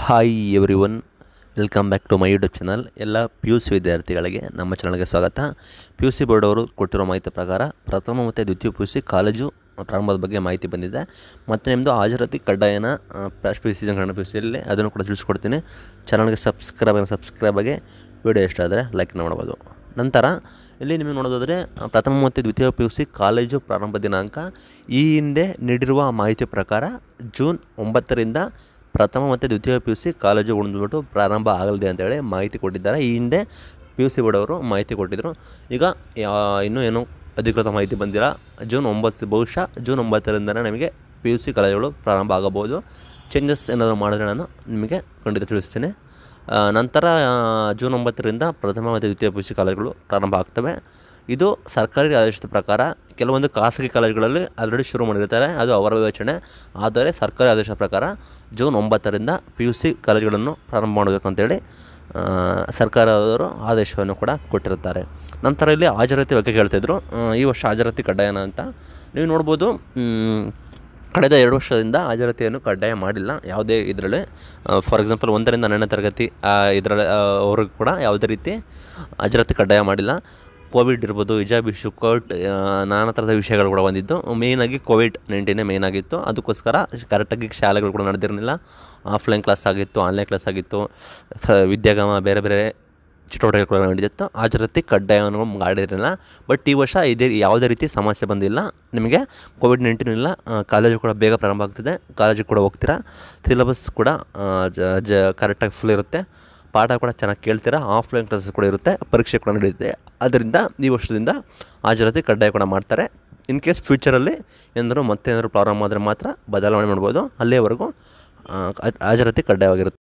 hi everyone welcome back to my YouTube channel ಎಲ್ಲ P U C ವಿದ್ಯಾರ್ಥಿಗಳಿಗೆ ನಮ್ಮ ಚಾನಲ್ಗೆ ಸ್ವಾಗತ ಪಿ ಯು ಸಿ ಬೋರ್ಡ್ ಅವರು ಕೊಟ್ಟಿರೋ ಮಾಹಿತಿ ಪ್ರಕಾರ ಪ್ರಥಮ ಮತ್ತು ದ್ವಿತೀಯ ಪಿ ಯು ಸಿ ಕಾಲೇಜು ಪ್ರಾರಂಭದ ಬಗ್ಗೆ ಮಾಹಿತಿ ಬಂದಿದೆ ಮತ್ತು ನಿಮ್ಮದು ಹಾಜರಾತಿ ಕಡ್ಡಾಯನ first P U C Kannada P U ಸಿಯಲ್ಲಿ ಅದನ್ನು ಕೂಡ ತಿಳಿಸ್ಕೊಡ್ತೀನಿ ಚಾನಲ್ಗೆ ಸಬ್ಸ್ಕ್ರೈಬ್ ಸಬ್ಸ್ಕ್ರೈಬ್ ಆಗಿ ವಿಡಿಯೋ ಇಷ್ಟ ಆದರೆ ಲೈಕ್ ಮಾಡ್ಬೋದು ನಂತರ ಇಲ್ಲಿ ನಿಮಗೆ ನೋಡೋದಾದರೆ ಪ್ರಥಮ ಮತ್ತು ದ್ವಿತೀಯ ಪಿ ಯು ಸಿ ಕಾಲೇಜು ಪ್ರಾರಂಭ ದಿನಾಂಕ ಈ ಹಿಂದೆ ನೀಡಿರುವ ಮಾಹಿತಿ ಪ್ರಕಾರ ಜೂನ್ ಒಂಬತ್ತರಿಂದ ಪ್ರಥಮ ಮತ್ತು ದ್ವಿತೀಯ ಪಿ ಯು ಸಿ ಕಾಲೇಜು ಉಳಿದ್ಬಿಟ್ಟು ಪ್ರಾರಂಭ ಆಗಲಿದೆ ಅಂತೇಳಿ ಮಾಹಿತಿ ಕೊಟ್ಟಿದ್ದಾರೆ ಈ ಹಿಂದೆ ಪಿ ಯು ಸಿ ಬೋರ್ಡ್ ಅವರು ಮಾಹಿತಿ ಕೊಟ್ಟಿದ್ದರು ಈಗ ಯಾ- ಇನ್ನೂ ಏನು ಅಧಿಕೃತ ಮಾಹಿತಿ ಬಂದಿಲ್ಲ ಜೂನ್ ಒಂಬತ್ತು ಬಹುಶಃ ಜೂನ್ ಒಂಬತ್ತರಿಂದನೇ ನಮಗೆ ಪಿ ಯು ಸಿ ಕಾಲೇಜುಗಳು ಪ್ರಾರಂಭ ಆಗಬಹುದು ಚೇಂಜಸ್ ಏನಾದರೂ ಮಾಡಿದ್ರೆ ನಾನು ನಿಮಗೆ ಖಂಡಿತ ತಿಳಿಸ್ತೀನಿ ಆ, ನಂತರ ಆ, ಜೂನ್ ಒಂಬತ್ತರಿಂದ ಪ್ರಥಮ ಮತ್ತು ದ್ವಿತೀಯ ಪಿ ಯು ಸಿ ಕಾಲೇಜುಗಳು ಪ್ರಾರಂಭ ಆಗ್ತವೆ ಇದು ಸರ್ಕಾರಿ ಆದೇಶದ ಪ್ರಕಾರ ಕೆಲವೊಂದು ಖಾಸಗಿ ಕಾಲೇಜುಗಳಲ್ಲಿ ಆಲ್ರೆಡಿ ಶುರು ಮಾಡಿರ್ತಾರೆ ಅದು ಅವರ ಯೋಚನೆ ಆದರೆ ಸರ್ಕಾರಿ ಆದೇಶದ ಪ್ರಕಾರ ಜೂನ್ ಒಂಬತ್ತರಿಂದ ಪಿ ಯು ಸಿ ಕಾಲೇಜುಗಳನ್ನು ಪ್ರಾರಂಭ ಮಾಡಬೇಕಂತೇಳಿ ಆ, ಸರ್ಕಾರದವರು ಆದೇಶವನ್ನು ಕೂಡ ಕೊಟ್ಟಿರುತ್ತಾರೆ ನಂತರ ಇಲ್ಲಿ ಹಾಜರಾತಿ ಬಗ್ಗೆ ಕೇಳ್ತಿದ್ರು ಆ, ಈ ವರ್ಷ ಹಾಜರಾತಿ ಕಡ್ಡಾಯನ ಅಂತ ನೀವು ನೋಡ್ಬೋದು ಮ್, ಕಳೆದ ಎರಡು ವರ್ಷದಿಂದ ಹಾಜರಾತಿಯನ್ನು ಕಡ್ಡಾಯ ಮಾಡಿಲ್ಲ ಯಾವುದೇ ಇದರಲ್ಲಿ ಫಾರ್ ಎಕ್ಸಾಂಪಲ್ ಒಂದರಿಂದ ಹನ್ನೆರಡನೇ ತರಗತಿ ಇದರಲ್ಲಿ ಅವ್ರಿಗೆ ಕೂಡ ಯಾವುದೇ ರೀತಿ ಹಾಜರಾತಿ ಕಡ್ಡಾಯ ಮಾಡಿಲ್ಲ ಕೋವಿಡ್ ಇರ್ಬೋದು ಹಿಜಾಬ್ ಇಶ್ಯೂ ಕೋರ್ಟ್ ನಾನಾ ಥರದ ವಿಷಯಗಳು ಕೂಡ ಬಂದಿದ್ದು ಮೇಯ್ನಾಗಿ ಕೋವಿಡ್ ನೈನ್ಟೀನೇ ಮೇಯ್ನ್ ಆಗಿತ್ತು ಅದಕ್ಕೋಸ್ಕರ ಕರೆಕ್ಟಾಗಿ ಶಾಲೆಗಳು ಕೂಡ ನಡೆದಿರಲಿಲ್ಲ ಆಫ್ಲೈನ್ ಕ್ಲಾಸ್ ಆಗಿತ್ತು ಆನ್ಲೈನ್ ಕ್ಲಾಸ್ ಆಗಿತ್ತು ಸ ವಿದ್ಯಾಗಮ ಬೇರೆ ಬೇರೆ ಚಟುವಟಿಕೆಗಳು ಕೂಡ ನಡೆದಿತ್ತು ಹಾಜರಾತಿ ಕಡ್ಡಾಯವನ್ನು ಮಾಡಿರಲಿಲ್ಲ ಬಟ್ ಈ ವರ್ಷ ಇದೇ ಯಾವುದೇ ರೀತಿ ಸಮಸ್ಯೆ ಬಂದಿಲ್ಲ ನಿಮಗೆ ಕೋವಿಡ್ ನೈನ್ಟೀನ್ ಇಲ್ಲ ಆ, ಕಾಲೇಜು ಕೂಡ ಬೇಗ ಪ್ರಾರಂಭ ಆಗ್ತಿದೆ ಕಾಲೇಜಿಗೆ ಕೂಡ ಹೋಗ್ತೀರಾ ಸಿಲೆಬಸ್ ಕೂಡ ಆ, ಜ ಜ ಕರೆಕ್ಟಾಗಿ ಫುಲ್ ಇರುತ್ತೆ ಪಾಠ ಕೂಡ ಚೆನ್ನಾಗಿ ಕೇಳ್ತೀರಾ ಆಫ್ಲೈನ್ ಕ್ಲಾಸಸ್ ಕೂಡ ಇರುತ್ತೆ ಪರೀಕ್ಷೆ ಕೂಡ ನಡೆಯುತ್ತೆ ಅದರಿಂದ ಈ ವರ್ಷದಿಂದ ಹಾಜರಾತಿ ಕಡ್ಡಾಯ ಕೂಡ ಮಾಡ್ತಾರೆ ಇನ್ ಕೇಸ್ ಫ್ಯೂಚರಲ್ಲಿ ಏನಾದರೂ ಮತ್ತೇನಾದರೂ ಪ್ರಾಬ್ಲಮ್ ಆದರೆ ಮಾತ್ರ ಬದಲಾವಣೆ ಮಾಡ್ಬೋದು ಅಲ್ಲಿಯವರೆಗೂ ಆ, ಹಾಜರಾತಿ ಕಡ್ಡಾಯವಾಗಿರುತ್ತೆ